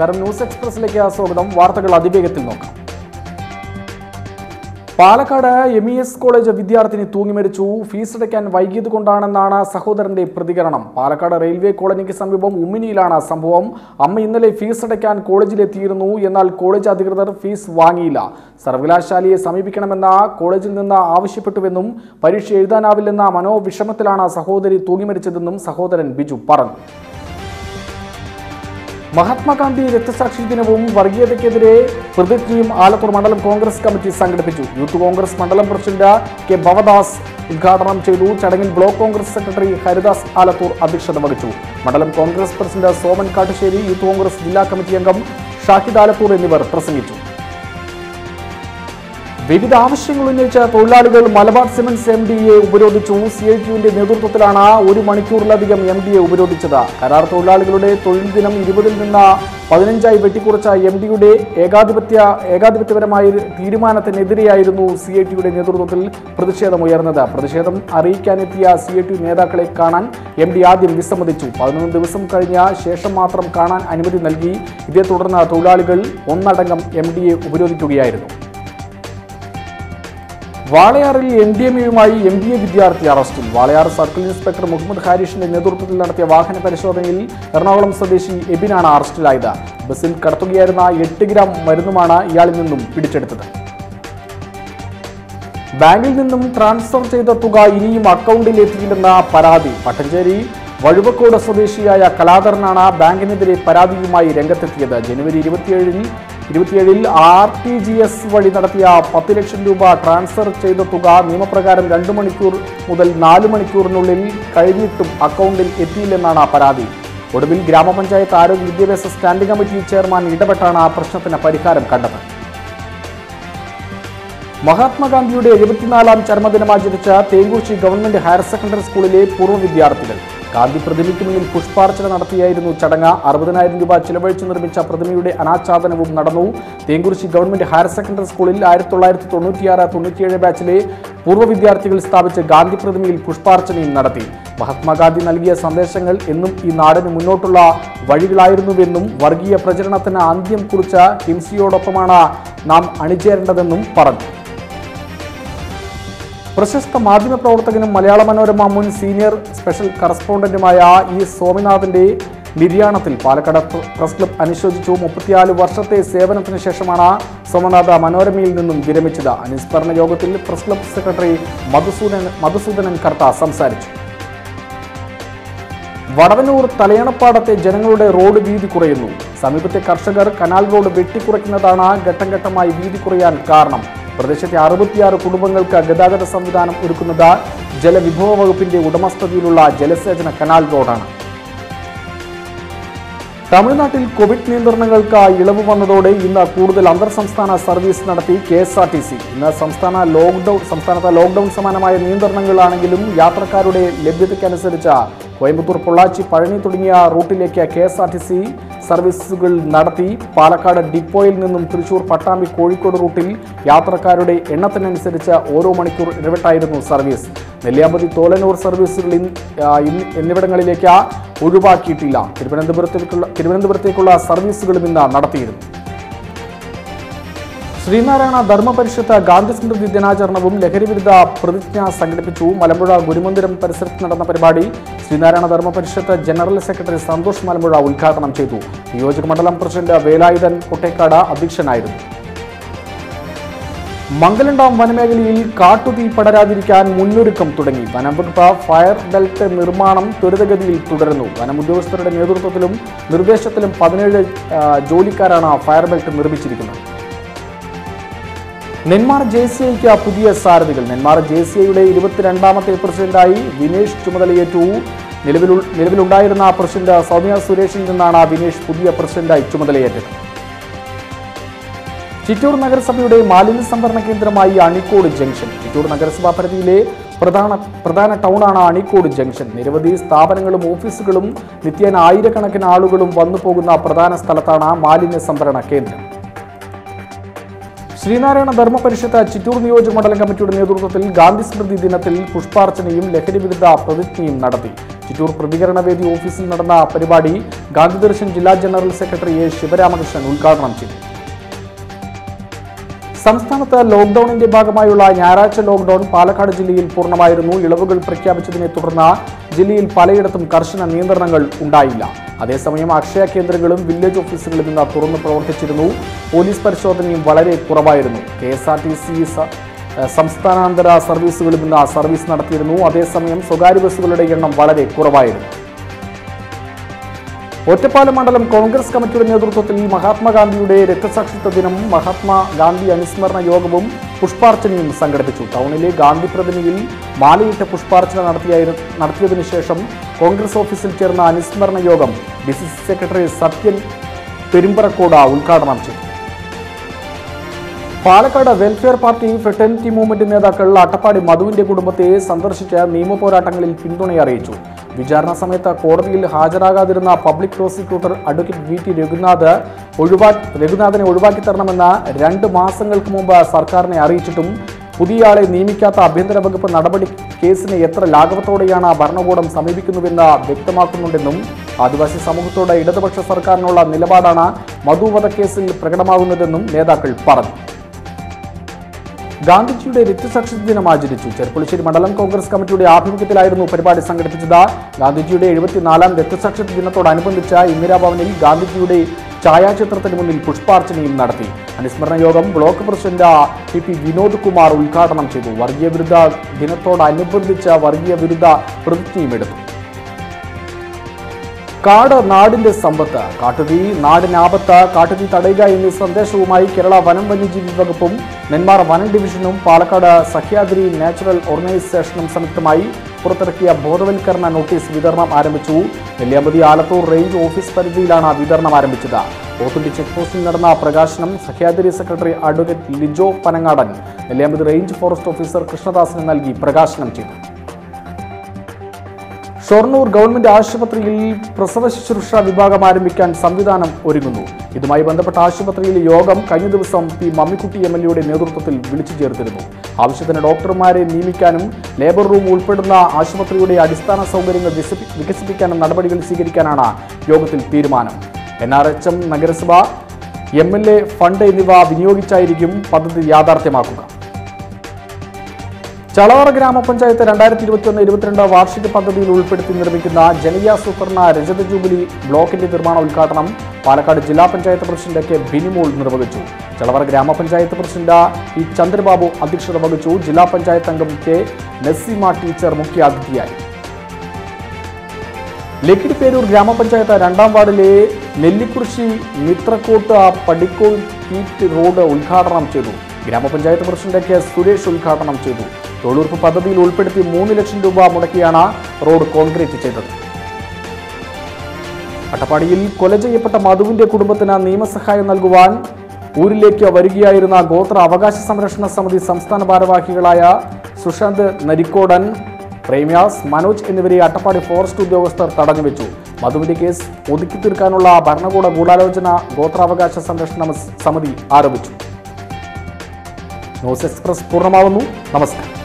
നമസ്കാരം ന്യൂസ് എക്സ്പ്രസിലേക്ക് സ്വാഗതം വാർത്തകൾ അതിവേഗത്തിൽ നോക്കാം Palakkad M E S college വിദ്യാർത്ഥിനി തൂങ്ങി മരിച്ചു ഫീസ് അടയ്ക്കാൻ വൈകിയത് കൊണ്ടാണെന്നാണ് സഹോദരന്റെ പ്രതികരണം പാലക്കാട് റെയിൽവേ കോളനിക്ക് സമീപം ഉമ്മിനിയിലാണ് സംഭവം അമ്മ ഇന്നലെ ഫീസ് അടയ്ക്കാൻ കോളേജിലെത്തിയിരുന്നു എന്നാൽ കോളേജ് അധികൃതർ ഫീസ് വാങ്ങിയില്ല സർവകലാശാലയെ സമീപിക്കണമെന്ന കോളേജിൽ നിന്ന് ആവശ്യപ്പെട്ടുവെന്നും പരീക്ഷ എഴുതാനാവില്ലെന്ന മനോവിഷമത്തിലാണ് സഹോദരി തൂങ്ങി മരിച്ചതെന്നും സഹോദരൻ ബിജു പറഞ്ഞു മഹാത്മാഗാന്ധി രക്തസാക്ഷി ദിനവും വർഗീയതയ്ക്കെതിരെ പ്രതിജ്ഞയും ആലത്തൂർ മണ്ഡലം കോൺഗ്രസ് കമ്മിറ്റി സംഘടിപ്പിച്ചു യൂത്ത് കോൺഗ്രസ് മണ്ഡലം പ്രസിഡന്റ് കെ ഭവദാസ് ഉദ്ഘാടനം ചെയ്തു ചടങ്ങിൽ ബ്ലോക്ക് കോൺഗ്രസ് സെക്രട്ടറി ഹരിദാസ് ആലത്തൂർ അധ്യക്ഷത വഹിച്ചു മണ്ഡലം കോൺഗ്രസ് പ്രസിഡന്റ് സോമൻ കാട്ടുശ്ശേരി യൂത്ത് കോൺഗ്രസ് ജില്ലാ കമ്മിറ്റി അംഗം ഷാഹിദ് ആലത്തൂർ എന്നിവർ പ്രസംഗിച്ചു വിവിധ ആവശ്യങ്ങൾ ഉന്നയിച്ച തൊഴിലാളികൾ Malabar cements M D A ഉപരോധിച്ചു സി ഐ ടിയുവിന്റെ നേതൃത്വത്തിലാണ് ഒരു മണിക്കൂറിലധികം എം ഡി എ ഉപരോധിച്ചത് കരാർ തൊഴിലാളികളുടെ തൊഴിൽ ദിനം ഇരുപതിൽ നിന്ന് പതിനഞ്ചായി വെട്ടിക്കുറച്ച എം ഡിയുടെ ഏകാധിപത്യ ഏകാധിപത്യപരമായ തീരുമാനത്തിനെതിരെയായിരുന്നു സി ഐ ടിയുടെ നേതൃത്വത്തിൽ പ്രതിഷേധമുയർന്നത് പ്രതിഷേധം അറിയിക്കാനെത്തിയ സി ഐ ടി നേതാക്കളെ കാണാൻ എം ഡി ആദ്യം വിസമ്മതിച്ചു പതിനൊന്ന് ദിവസം കഴിഞ്ഞ ശേഷം മാത്രം കാണാൻ അനുമതി നൽകി ഇതേ തുടർന്ന് തൊഴിലാളികൾ ഒന്നടങ്കം എം ഡി എ ഉപരോധിക്കുകയായിരുന്നു വാളയാറിൽ എൻ ഡി എം എയുമായി എം ബി എ വിദ്യാർത്ഥി അറസ്റ്റിൽ വാളയാർ സർക്കിൾ ഇൻസ്പെക്ടർ മുഹമ്മദ് ഹാരിഷിന്റെ നേതൃത്വത്തിൽ നടത്തിയ വാഹന പരിശോധനയിൽ എറണാകുളം സ്വദേശി എബിനാണ് അറസ്റ്റിലായത് ബസ്സിൽ കടത്തുകയായിരുന്ന എട്ട് ഗ്രാം മരുന്നുമാണ് ഇയാളിൽ നിന്നും പിടിച്ചെടുത്തത് ബാങ്കിൽ നിന്നും ട്രാൻസ്ഫർ ചെയ്ത തുക ഇനിയും അക്കൗണ്ടിൽ എത്തിയില്ലെന്ന പരാതി പട്ടഞ്ചേരി വഴുവക്കോട് സ്വദേശിയായ കലാധരനാണ് ബാങ്കിനെതിരെ പരാതിയുമായി രംഗത്തെത്തിയത് ജനുവരി ഇരുപത്തിയേഴിൽ ഇരുപത്തിയേഴിൽ ആർ ടി ജി എസ് വഴി നടത്തിയ പത്ത് ലക്ഷം രൂപ ട്രാൻസ്ഫർ ചെയ്ത തുക നിയമപ്രകാരം രണ്ട് മണിക്കൂർ മുതൽ നാല് മണിക്കൂറിനുള്ളിൽ കഴിഞ്ഞിട്ടും അക്കൗണ്ടിൽ എത്തിയില്ലെന്നാണ് പരാതി ഒടുവിൽ ഗ്രാമപഞ്ചായത്ത് ആരോഗ്യ വിദ്യാഭ്യാസ സ്റ്റാൻഡിംഗ് കമ്മിറ്റി ചെയർമാൻ ഇടപെട്ടാണ് ആ പ്രശ്നത്തിന് പരിഹാരം കണ്ടത് മഹാത്മാഗാന്ധിയുടെ എഴുപത്തിനാലാം ചരമദിനം ആചരിച്ച തേങ്കൂച്ചി ഗവൺമെന്റ് ഹയർ സെക്കൻഡറി സ്കൂളിലെ പൂർവ്വ വിദ്യാർത്ഥികൾ ഗാന്ധി പ്രതിമയ്ക്ക് മുന്നിൽ പുഷ്പാർച്ചന നടത്തിയായിരുന്നു ചടങ്ങ് അറുപതിനായിരം രൂപ ചിലവഴിച്ച് നിർമ്മിച്ച പ്രതിമയുടെ അനാച്ഛാദനവും നടന്നു തേങ്കുറിശി ഗവൺമെന്റ് ഹയർ സെക്കൻഡറി സ്കൂളിൽ ആയിരത്തി തൊള്ളായിരത്തി തൊണ്ണൂറ്റിയാറ് തൊണ്ണൂറ്റിയേഴ് ബാച്ചിലെ പൂർവ്വ വിദ്യാർത്ഥികൾ സ്ഥാപിച്ച ഗാന്ധി പ്രതിമയിൽ പുഷ്പാർച്ചനയും നടത്തി മഹാത്മാഗാന്ധി നൽകിയ സന്ദേശങ്ങൾ എന്നും ഈ നാടിന് മുന്നോട്ടുള്ള വഴികളായിരുന്നുവെന്നും വർഗീയ പ്രചരണത്തിന് അന്ത്യം കുറിച്ച ഹിംസയോടൊപ്പമാണ് നാം അണിചേരേണ്ടതെന്നും പറഞ്ഞു പ്രശസ്ത മാധ്യമപ്രവർത്തകനും മലയാള മനോരമ മുൻ സീനിയർ സ്പെഷ്യൽ കറസ്പോണ്ടന്റുമായ ഇ സ്വാമിനാഥന്റെ നിര്യാണത്തിൽ പാലക്കാട് പ്ര- പ്രസ് ക്ലബ് അനുശോചിച്ചു മുപ്പത്തിനാല് വർഷത്തെ സേവനത്തിന് ശേഷമാണ് സോമനാഥ മനോരമയിൽ നിന്നും വിരമിച്ചത് അനുസ്മരണ യോഗത്തിൽ press club secretary Madhusudan Madhusudanan Kartha സംസാരിച്ചു വടവന്നൂർ തലയണപ്പാടത്തെ ജനങ്ങളുടെ റോഡ് വീതി കുറയുന്നു സമീപത്തെ കർഷകർ കനാൽ റോഡ് വെട്ടിക്കുറയ്ക്കുന്നതാണ് ഘട്ടം ഘട്ടമായി വീതി കുറയാൻ കാരണം പ്രദേശത്തെ അറുപത്തിയാറ് കുടുംബങ്ങൾക്ക് ഗതാഗത സംവിധാനം ഒരുക്കുന്നത് ജലവിഭവ വകുപ്പിന്റെ ഉടമസ്ഥതയിലുള്ള ജലസേചന കനാൽ റോഡാണ് തമിഴ്നാട്ടിൽ കോവിഡ് നിയന്ത്രണങ്ങൾക്ക് ഇളവ് വന്നതോടെ ഇന്ന് കൂടുതൽ അന്തർ സംസ്ഥാന സർവീസ് നടത്തി K S R T C ഇന്ന് സംസ്ഥാന ലോക്ക്ഡൌൺ സംസ്ഥാനത്ത് ലോക്ക്ഡൌൺ സമാനമായ നിയന്ത്രണങ്ങളാണെങ്കിലും യാത്രക്കാരുടെ ലഭ്യതയ്ക്കനുസരിച്ച് കോയമ്പത്തൂർ പൊള്ളാച്ചി പഴനി തുടങ്ങിയ റൂട്ടിലേക്ക് K S R T C സർവീസുകൾ നടത്തി പാലക്കാട് ഡിപ്പോയിൽ നിന്നും തൃശൂർ പട്ടാമ്പി കോഴിക്കോട് റൂട്ടിൽ യാത്രക്കാരുടെ എണ്ണത്തിനനുസരിച്ച് ഓരോ മണിക്കൂർ ഇടവിട്ടായിരുന്നു സർവീസ് നെല്ലിയാമ്പതി തോലനൂർ സർവീസുകൾ ഇൻ- ആ, ഇന്ന് എന്നിവിടങ്ങളിലേക്ക് ഒഴിവാക്കിയിട്ടില്ല തിരുവനന്തപുരത്തേക്കുള്ള തിരുവനന്തപുരത്തേക്കുള്ള സർവീസുകളും ഇന്ന് നടത്തിയിരുന്നു ശ്രീനാരായണ ധർമ്മപരിഷത്ത് ഗാന്ധി സ്മൃതി ദിനാചരണവും ലഹരിവിരുദ്ധ പ്രതിജ്ഞ സംഘടിപ്പിച്ചു മലമ്പുഴ ഗുരുമന്ദിരം പരിസരത്ത് നടന്ന പരിപാടി ശ്രീനാരായണ ധർമ്മപരിഷത്ത് ജനറൽ സെക്രട്ടറി സന്തോഷ് മലമ്പുഴ ഉദ്ഘാടനം ചെയ്തു നിയോജക മണ്ഡലം പ്രസിഡന്റ് വേലായുധൻ കൊട്ടേക്കാട് അധ്യക്ഷനായിരുന്നു മംഗലണ്ടാം വനമേഖലയിൽ കാട്ടുതീ പടരാതിരിക്കാൻ മുന്നൊരുക്കം തുടങ്ങി വനംവകുപ്പ് ഫയർ ബെൽറ്റ് നിർമ്മാണം ത്വരിതഗതിയിൽ തുടരുന്നു വനമുദ്യോഗസ്ഥരുടെ നേതൃത്വത്തിലും നിർദ്ദേശത്തിലും പതിനേഴ് ആ, ജോലിക്കാരാണ് ഫയർ ബെൽറ്റ് നിർമ്മിച്ചിരിക്കുന്നത് നെന്മാർ ജെ സി ഐക്ക് പുതിയ സാരഥികൾ നെന്മാർ ജെ സി ഐയുടെ ഇരുപത്തിരണ്ടാമത്തെ പ്രസിഡന്റായി വിനേഷ് ചുമതലയേറ്റു നിലവിൽ നിലവിലുണ്ടായിരുന്ന പ്രസിഡന്റ് സൗമ്യ സുരേഷിൽ നിന്നാണ് വിനേഷ് പുതിയ പ്രസിഡന്റായി ചുമതലയേറ്റത് ചിറ്റൂർ നഗരസഭയുടെ മാലിന്യ സംഭരണ കേന്ദ്രമായി അണിക്കോട് ജംഗ്ഷൻ ചിറ്റൂർ നഗരസഭാ പരിധിയിലെ പ്രധാന പ്രധാന ടൗണാണ് അണിക്കോട് ജംഗ്ഷൻ നിരവധി സ്ഥാപനങ്ങളും ഓഫീസുകളും നിത്യേന ആയിരക്കണക്കിന് ആളുകളും വന്നു പോകുന്ന പ്രധാന സ്ഥലത്താണ് മാലിന്യ സംഭരണ കേന്ദ്രം ശ്രീനാരായണ ധർമ്മ പരിഷത്ത് ചിറ്റൂർ നിയോജക മണ്ഡലം കമ്മിറ്റിയുടെ നേതൃത്വത്തിൽ ഗാന്ധി സ്മൃതി ദിനത്തിൽ പുഷ്പാർച്ചനയും ലഹരി വിരുദ്ധ പ്രതിജ്ഞയും നടത്തി ചിറ്റൂർ പ്രതികരണ വേദി ഓഫീസിൽ നടന്ന പരിപാടി ഗാന്ധി ദർശൻ ജില്ലാ ജനറൽ സെക്രട്ടറി എ ശിവരാമകൃഷ്ണൻ ഉദ്ഘാടനം ചെയ്തു സംസ്ഥാനത്ത് ലോക്ഡൌണിന്റെ ഭാഗമായുള്ള ഞായറാഴ്ച ലോക്ഡൌൺ പാലക്കാട് ജില്ലയിൽ പൂർണ്ണമായിരുന്നു ഇളവുകൾ പ്രഖ്യാപിച്ചതിനെ തുടർന്ന് ജില്ലയിൽ പലയിടത്തും കർശന നിയന്ത്രണങ്ങൾ ഉണ്ടായില്ല അതേസമയം അക്ഷയ കേന്ദ്രങ്ങളും വില്ലേജ് ഓഫീസുകളും ഇന്ന് തുറന്ന് പ്രവർത്തിച്ചിരുന്നു പോലീസ് പരിശോധനയും വളരെ കുറവായിരുന്നു K S R T C സംസ്ഥാനാന്തര സർവീസുകളും ഇന്ന് സർവീസ് നടത്തിയിരുന്നു അതേസമയം സ്വകാര്യ ബസ്സുകളുടെ എണ്ണം വളരെ കുറവായിരുന്നു ഒറ്റപ്പാലം മണ്ഡലം കോൺഗ്രസ് കമ്മിറ്റിയുടെ നേതൃത്വത്തിൽ മഹാത്മാഗാന്ധിയുടെ രക്തസാക്ഷിത്വ ദിനം മഹാത്മാ ഗാന്ധി അനുസ്മരണ യോഗവും പുഷ്പാർച്ചനയും സംഘടിപ്പിച്ചു ടൗണിലെ ഗാന്ധി പ്രതിമയിൽ മാലയിട്ട് പുഷ്പാർച്ചന നടത്തിയായി നടത്തിയതിനു ശേഷം കോൺഗ്രസ് ഓഫീസിൽ ചേർന്ന അനുസ്മരണ യോഗം D C C secretary Sathyan Perumparakkode ഉദ്ഘാടനം ചെയ്തു Palakkad welfare party fraternity movement നേതാക്കൾ അട്ടപ്പാടി മധുവിന്റെ കുടുംബത്തെ സന്ദർശിച്ച് നിയമ പോരാട്ടങ്ങളിൽ പിന്തുണ അറിയിച്ചു വിചാരണ സമയത്ത് കോടതിയിൽ ഹാജരാകാതിരുന്ന public prosecutor advocate V T Raghunath ഒഴിവാ രഘുനാഥിനെ ഒഴിവാക്കി തരണമെന്ന് രണ്ട് മാസങ്ങൾക്ക് മുമ്പ് സർക്കാരിനെ അറിയിച്ചിട്ടും പുതിയയാളെ നിയമിക്കാത്ത ആഭ്യന്തര വകുപ്പ് നടപടി കേസിനെ എത്ര ലാഘവത്തോടെയാണ് ഭരണകൂടം സമീപിക്കുന്നുവെന്ന് വ്യക്തമാക്കുന്നുണ്ടെന്നും ആദിവാസി സമൂഹത്തോട് ഇടതുപക്ഷ സർക്കാരിനുള്ള നിലപാടാണ് മധു വധക്കേസിൽ പ്രകടമാകുന്നതെന്നും നേതാക്കൾ പറഞ്ഞു ഗാന്ധിജിയുടെ രക്തസാക്ഷിത്വ ദിനം ആചരിച്ചു ചെർപ്പുളശ്ശേരി മണ്ഡലം കോൺഗ്രസ് കമ്മിറ്റിയുടെ ആഭിമുഖ്യത്തിലായിരുന്നു പരിപാടി സംഘടിപ്പിച്ചത് ഗാന്ധിജിയുടെ എഴുപത്തിനാലാം രക്തസാക്ഷിത്വ ദിനത്തോടനുബന്ധിച്ച് ഇന്ദിരാഭവനിൽ ഗാന്ധിജിയുടെ ഛായാചിത്രത്തിന് മുന്നിൽ പുഷ്പാർച്ചനയും നടത്തി അനുസ്മരണ യോഗം block president P P Vinod Kumar ഉദ്ഘാടനം ചെയ്തു വർഗീയ വിരുദ്ധ ദിനത്തോടനുബന്ധിച്ച് വർഗീയ വിരുദ്ധ പ്രതിജ്ഞയും എടുത്തു കാട് നാടിന്റെ സമ്പത്ത് കാട്ടുതീ നാടിനാപത്ത് കാട്ടുതീ തടയുക എന്നീ സന്ദേശവുമായി കേരള വനം വന്യജീവി വകുപ്പും നെന്മാർ വനം ഡിവിഷനും പാലക്കാട് സഹ്യാദ്രി നാച്ചുറൽ ഓർഗനൈസേഷനും സംയുക്തമായി പുറത്തിറക്കിയ ബോധവൽക്കരണ നോട്ടീസ് വിതരണം ആരംഭിച്ചു നെല്ലിയാമ്പതി ആലത്തൂർ റേഞ്ച് ഓഫീസ് പരിധിയിലാണ് വിതരണം ആരംഭിച്ചത് പോത്തുണ്ടി ചെക്ക് പോസ്റ്റിൽ നടന്ന പ്രകാശനം Sahyadri secretary advocate Lijo Panangadan Nelliyampathy range forest officer കൃഷ്ണദാസിന് നൽകി പ്രകാശനം ചെയ്തു ഷൊർണൂർ ഗവൺമെന്റ് ആശുപത്രിയിൽ പ്രസവ ശുശ്രൂഷ വിഭാഗം ആരംഭിക്കാൻ സംവിധാനം ഒരുങ്ങുന്നു ഇതുമായി ബന്ധപ്പെട്ട ആശുപത്രിയിലെ യോഗം കഴിഞ്ഞ ദിവസം പി മമ്മിക്കുട്ടി എം എൽ എയുടെ നേതൃത്വത്തിൽ വിളിച്ചു ചേർത്തിരുന്നു ആവശ്യത്തിന് ഡോക്ടർമാരെ നിയമിക്കാനും ലേബർ റൂം ഉൾപ്പെടുന്ന ആശുപത്രിയുടെ അടിസ്ഥാന സൗകര്യങ്ങൾ വികസിപ്പി- വികസിപ്പിക്കാനും നടപടികൾ സ്വീകരിക്കാനാണ് യോഗത്തിൽ തീരുമാനം എൻ ആർ എച്ച് എം നഗരസഭ എം എൽ എ ഫണ്ട് എന്നിവ വിനിയോഗിച്ചായിരിക്കും പദ്ധതി യാഥാർത്ഥ്യമാക്കുക ചളവറ ഗ്രാമപഞ്ചായത്ത് രണ്ടായിരത്തി ഇരുപത്തിയൊന്ന് ഇരുപത്തിരണ്ട് വാർഷിക പദ്ധതിയിൽ ഉൾപ്പെടുത്തി നിർമ്മിക്കുന്ന ജനകീയ സുവർണ രജത ജൂബിലി ബ്ലോക്കിന്റെ നിർമ്മാണ ഉദ്ഘാടനം പാലക്കാട് ജില്ലാ പഞ്ചായത്ത് പ്രസിഡന്റ് കെ ബിനിമോൾ നിർവഹിച്ചു ചളവറ ഗ്രാമപഞ്ചായത്ത് പ്രസിഡന്റ് ഇ ചന്ദ്രബാബു അധ്യക്ഷത വഹിച്ചു ജില്ലാ പഞ്ചായത്ത് അംഗം കെ നസീമ ടീച്ചർ മുഖ്യാതിഥിയായി ലക്കിടിപ്പേരൂർ ഗ്രാമപഞ്ചായത്ത് രണ്ടാം വാർഡിലെ നെല്ലിക്കുറിശി മിത്രക്കോട്ട് പടിക്കോൾ ഹീറ്റ് റോഡ് ഉദ്ഘാടനം ചെയ്തു ഗ്രാമപഞ്ചായത്ത് പ്രസിഡന്റ് കെ സുരേഷ് ഉദ്ഘാടനം ചെയ്തു തൊഴിലുറപ്പ് പദ്ധതിയിൽ ഉൾപ്പെടുത്തി മൂന്ന് ലക്ഷം രൂപ മുടക്കിയാണ് റോഡ് കോൺക്രീറ്റ് ചെയ്തത് അട്ടപ്പാടിയിൽ കൊല ചെയ്യപ്പെട്ട മധുവിന്റെ കുടുംബത്തിന് നിയമസഹായം നൽകുവാൻ ഊരിലേക്ക് വരികയായിരുന്ന ഗോത്ര അവകാശ സംരക്ഷണ സമിതി സംസ്ഥാന ഭാരവാഹികളായ സുശാന്ത് നരിക്കോടൻ പ്രേമ്യാസ് മനോജ് എന്നിവരെ അട്ടപ്പാടി ഫോറസ്റ്റ് ഉദ്യോഗസ്ഥർ തടഞ്ഞുവെച്ചു മധുവിന്റെ കേസ് ഒതുക്കി തീർക്കാനുള്ള ഭരണകൂട ഗൂഢാലോചന ഗോത്രാവകാശ സംരക്ഷണ സമിതി ആരോപിച്ചു ന്യൂസ് എക്സ്പ്രസ് പൂർണ്ണമാവുന്നു നമസ്കാരം